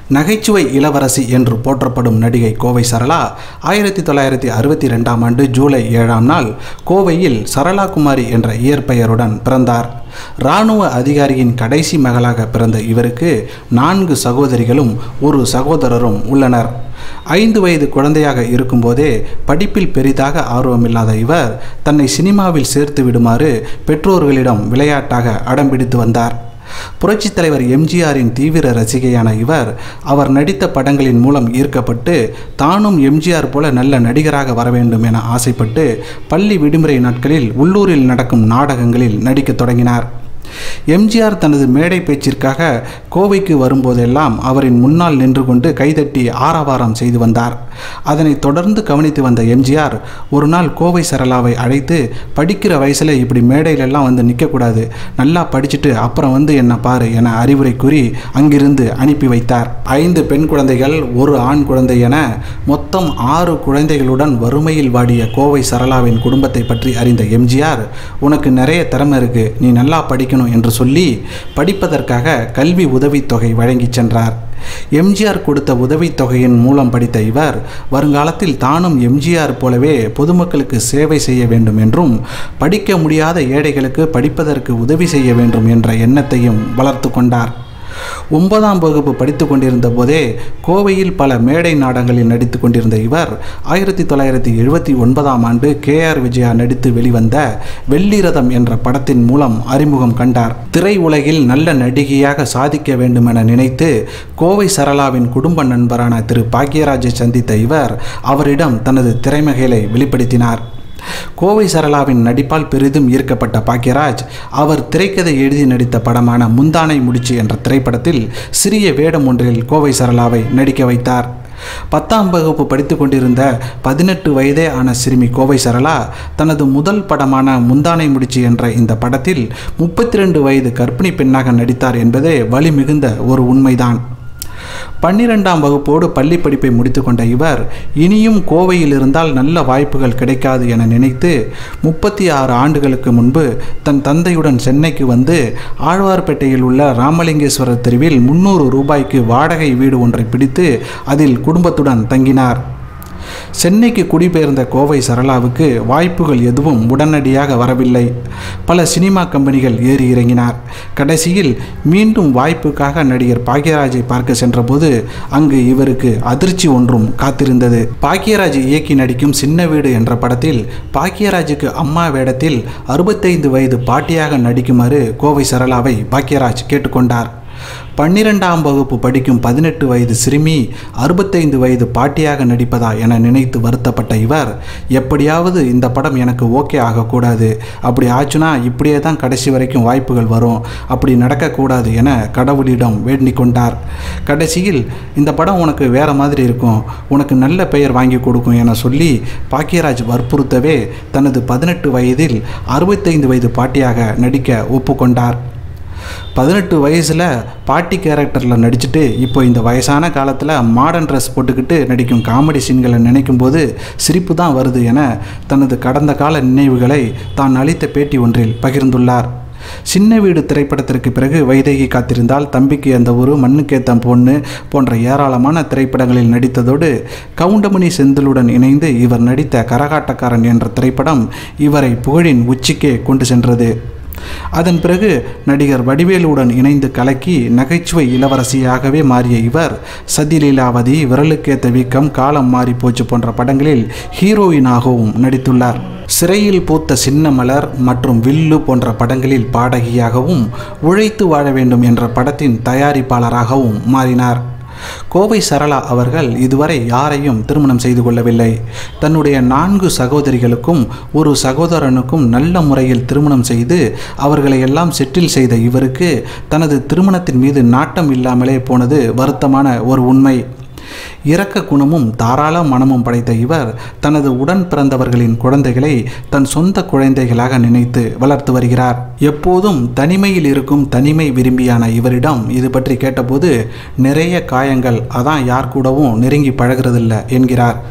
நகைச்சுவை இளவரசி என்று போற்றப்படும் நடிகை கோவை சரளா ஆயிரத்தி தொள்ளாயிரத்தி அறுபத்தி ரெண்டாம் ஆண்டு ஜூலை ஏழாம் நாள் கோவையில் சரளா குமாரி என்ற இயற்பெயருடன் பிறந்தார் இராணுவ அதிகாரியின் கடைசி மகளாக பிறந்த இவருக்கு நான்கு சகோதரிகளும் ஒரு சகோதரரும் உள்ளனர் ஐந்து வயது குழந்தையாக இருக்கும்போதே படிப்பில் பெரிதாக ஆர்வமில்லாத இவர் தன்னை சினிமாவில் சேர்த்து விடுமாறு பெற்றோர்களிடம் விளையாட்டாக அடம்பிடித்து வந்தார் புரட்சித் தலைவர் எம்ஜிஆரின் தீவிர ரசிகையான இவர் அவர் நடித்த படங்களின் மூலம் ஈர்க்கப்பட்டு தானும் எம்ஜிஆர் போல நல்ல நடிகராக வர வேண்டும் என ஆசைப்பட்டு பள்ளி விடுமுறை நாட்களில் உள்ளூரில் நடக்கும் நாடகங்களில் நடிக்கத் தொடங்கினார் எம்ஜிஆர் தனது மேடை பேச்சிற்காக கோவைக்கு வரும்போதெல்லாம் அவரின் முன்னால் நின்று கொண்டு கைதட்டி ஆரவாரம் செய்து வந்தார் அதனைத் தொடர்ந்து கவனித்து வந்த எம்ஜிஆர் ஒரு நாள் கோவை சரளாவை அழைத்து படிக்கிற வயசில் இப்படி மேடையிலெல்லாம் வந்து நிற்கக்கூடாது நல்லா படிச்சுட்டு அப்புறம் வந்து என்ன பாரு என அறிவுரை கூறி அங்கிருந்து அனுப்பி வைத்தார் ஐந்து பெண் குழந்தைகள் ஒரு ஆண் குழந்தை என மொத்தம் ஆறு குழந்தைகளுடன் வறுமையில் வாடிய கோவை சரளாவின் குடும்பத்தை பற்றி அறிந்த எம்ஜிஆர் உனக்கு நிறைய திறமை இருக்கு நீ நல்லா படிக்கணும் என்று சொல்லி படிப்பதற்காக கல்வி உதவித்தொகை வழங்கிச் சென்றார் எம்ஜிஆர் கொடுத்த உதவித்தொகையின் மூலம் படித்த இவர் வருங்காலத்தில் தானும் எம்ஜிஆர் போலவே பொதுமக்களுக்கு சேவை செய்ய வேண்டும் என்றும் படிக்க முடியாத ஏழைகளுக்கு படிப்பதற்கு உதவி செய்ய வேண்டும் என்ற எண்ணத்தையும் வளர்த்து கொண்டார் ஒன்பதாம் வகுப்பு படித்து கொண்டிருந்த போதே கோவையில் பல மேடை நாடகங்களில் நடித்து கொண்டிருந்த இவர் ஆயிரத்தி தொள்ளாயிரத்தி எழுபத்தி ஒன்பதாம் ஆண்டு கே ஆர் விஜயா நடித்து வெளிவந்த வெள்ளிரதம் என்ற படத்தின் மூலம் அறிமுகம் கண்டார் திரை உலகில் நல்ல நடிகையாக சாதிக்க வேண்டும் என நினைத்து கோவை சரளாவின் குடும்ப நண்பரான திரு பாக்யராஜை சந்தித்த இவர் அவரிடம் தனது திறமைகளை வெளிப்படுத்தினார் கோவை சரளாவின் நடிப்பால் பெரிதும் ஈர்க்கப்பட்ட பாக்யராஜ் அவர் திரைக்கதை எழுதி நடித்த படமான முந்தானை முடிச்சு என்ற திரைப்படத்தில் சிறிய வேடம் ஒன்றில் கோவை சரளாவை நடிக்க வைத்தார் பத்தாம் வகுப்பு படித்து கொண்டிருந்த பதினெட்டு வயதே ஆன சிறுமி கோவை சரளா தனது முதல் படமான முந்தானை முடிச்சு என்ற இந்த படத்தில் முப்பத்தி ரெண்டு வயது கர்ப்பிணி பெண்ணாக நடித்தார் என்பதே வலி மிகுந்த ஒரு உண்மைதான் பன்னிரெண்டாம் வகுப்போடு பள்ளி படிப்பை முடித்துக்கொண்ட இவர் இனியும் கோவையில் இருந்தால் நல்ல வாய்ப்புகள் கிடைக்காது என நினைத்து முப்பத்தி ஆறு ஆண்டுகளுக்கு முன்பு தன் தந்தையுடன் சென்னைக்கு வந்து ஆழ்வார்பேட்டையில் உள்ள ராமலிங்கேஸ்வரர் தெருவில் முன்னூறு ரூபாய்க்கு வாடகை வீடு ஒன்றை பிடித்து அதில் குடும்பத்துடன் தங்கினார் சென்னைக்கு குடிபெயர்ந்த கோவை சரளாவுக்கு வாய்ப்புகள் எதுவும் உடனடியாக வரவில்லை பல சினிமா கம்பெனிகள் ஏறி இறங்கினார் கடைசியில் மீண்டும் வாய்ப்புக்காக நடிகர் பாக்யராஜை பார்க்க சென்றபோது அங்கு இவருக்கு அதிர்ச்சி ஒன்றும் காத்திருந்தது பாக்யராஜ் இயக்கி நடிக்கும் சின்ன வீடு என்ற படத்தில் பாக்யராஜுக்கு அம்மா வேடத்தில் அறுபத்தைந்து வயது பாட்டியாக நடிக்குமாறு கோவை சரளாவை பாக்யராஜ் கேட்டுக்கொண்டார் பன்னிரெண்டாம் வகுப்பு படிக்கும் பதினெட்டு வயது சிறுமி அறுபத்தைந்து வயது பாட்டியாக நடிப்பதா என நினைத்து வருத்தப்பட்ட இவர் எப்படியாவது இந்த படம் எனக்கு ஓகே ஆகக்கூடாது அப்படி ஆச்சுன்னா இப்படியே தான் கடைசி வரைக்கும் வாய்ப்புகள் வரும் அப்படி நடக்கக்கூடாது என கடவுளிடம் வேண்டிக் கொண்டார் கடைசியில் இந்த படம் உனக்கு வேற மாதிரி இருக்கும் உனக்கு நல்ல பெயர் வாங்கி கொடுக்கும் என சொல்லி பாக்கியராஜ் வற்புறுத்தவே தனது பதினெட்டு வயதில் அறுபத்தைந்து வயது பாட்டியாக நடிக்க ஒப்புக்கொண்டார் பதினெட்டு வயசில் பாட்டி கேரக்டரில் நடிச்சுட்டு இப்போ இந்த வயசான காலத்தில் மாடர்ன் ட்ரெஸ் போட்டுக்கிட்டு நடிக்கும் காமெடி சீன்களை நினைக்கும் போது சிரிப்பு தான் வருது என தனது கடந்த கால நினைவுகளை தான் அளித்த பேட்டி ஒன்றில் பகிர்ந்துள்ளார் சின்ன வீடு திரைப்படத்திற்கு பிறகு வைதேகி காத்திருந்தால் தம்பிக்கு அந்த ஒரு மண்ணுக்கேத்தம் பொண்ணு போன்ற ஏராளமான திரைப்படங்களில் நடித்ததோடு கவுண்டமணி செந்திலுடன் இணைந்து இவர் நடித்த கரகாட்டக்காரன் என்ற திரைப்படம் இவரை புகழின் உச்சிக்கே கொண்டு சென்றது அதன் பிறகு நடிகர் வடிவேலுடன் இணைந்து கலக்கி நகைச்சுவை இளவரசியாகவே மாறிய இவர் சதிலீலாவதி விரலுக்கேத்த வீக்கம் காலம் மாறி போச்சு போன்ற படங்களில் ஹீரோயினாகவும் நடித்துள்ளார் சிறையில் பூத்த சின்ன மலர் மற்றும் வில்லு போன்ற படங்களில் பாடகியாகவும் உழைத்து வாழ வேண்டும் என்ற படத்தின் தயாரிப்பாளராகவும் மாறினார் கோவை சரளா அவர்கள் இதுவரை யாரையும் திருமணம் செய்து கொள்ளவில்லை தன்னுடைய நான்கு சகோதரிகளுக்கும் ஒரு சகோதரனுக்கும் நல்ல முறையில் திருமணம் செய்து அவர்களை எல்லாம் செட்டில் செய்த இவருக்கு தனது திருமணத்தின் மீது நாட்டம் இல்லாமலே போனது வருத்தமான ஒரு உண்மை இரக்க குணமும் தாராள மனமும் படைத்த இவர் தனது உடன் பிறந்தவர்களின் குழந்தைகளை தன் சொந்த குழந்தைகளாக நினைத்து வளர்த்து வருகிறார் எப்போதும் தனிமையில் இருக்கும் தனிமை விரும்பியான இவரிடம் இது பற்றி கேட்டபோது நிறைய காயங்கள் அதான் யார் கூடவும் நெருங்கி பழகிறதில்ல என்கிறார்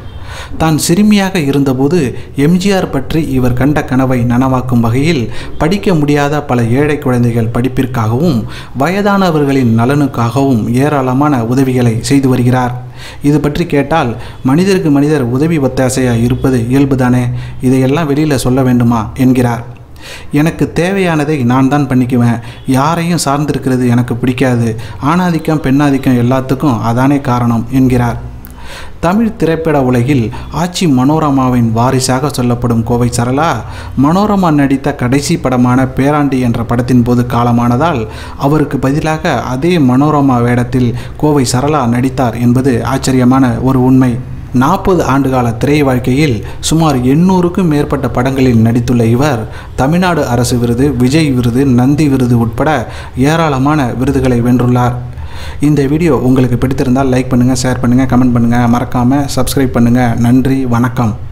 தான் சிறுமியாக இருந்தபோது எம்ஜிஆர் பற்றி இவர் கண்ட கனவை நனவாக்கும் வகையில் படிக்க முடியாத பல ஏழை குழந்தைகள் படிப்பிற்காகவும் வயதானவர்களின் நலனுக்காகவும் ஏராளமான உதவிகளை செய்து வருகிறார் இது பற்றி கேட்டால் மனிதருக்கு மனிதர் உதவி ஒத்தாசையாக இருப்பது இயல்புதானே இதையெல்லாம் வெளியில் சொல்ல வேண்டுமா என்கிறார் எனக்கு தேவையானதை நான் தான் பண்ணிக்குவேன் யாரையும் சார்ந்திருக்கிறது எனக்கு பிடிக்காது ஆணாதிக்கம் பெண்ணாதிக்கம் எல்லாத்துக்கும் அதானே காரணம் என்கிறார் தமிழ் திரைப்பட உலகில் ஆச்சி மனோரமாவின் வாரிசாக சொல்லப்படும் கோவை சரளா மனோரமா நடித்த கடைசி படமான பேராண்டி என்ற படத்தின் போது காலமானதால் அவருக்கு பதிலாக அதே மனோரமா வேடத்தில் கோவை சரளா நடித்தார் என்பது ஆச்சரியமான ஒரு உண்மை நாற்பது ஆண்டுகால திரை வாழ்க்கையில் சுமார் எண்ணூறுக்கும் மேற்பட்ட படங்களில் நடித்துள்ள இவர் தமிழ்நாடு அரசு விருது விஜய் விருது நந்தி விருது உட்பட ஏராளமான விருதுகளை வென்றுள்ளார் இந்த வீடியோ உங்களுக்கு பிடித்திருந்தால் லைக் பண்ணுங்கள் ஷேர் பண்ணுங்கள் கமெண்ட் பண்ணுங்கள் மறக்காமல் சப்ஸ்கிரைப் பண்ணுங்கள் நன்றி வணக்கம்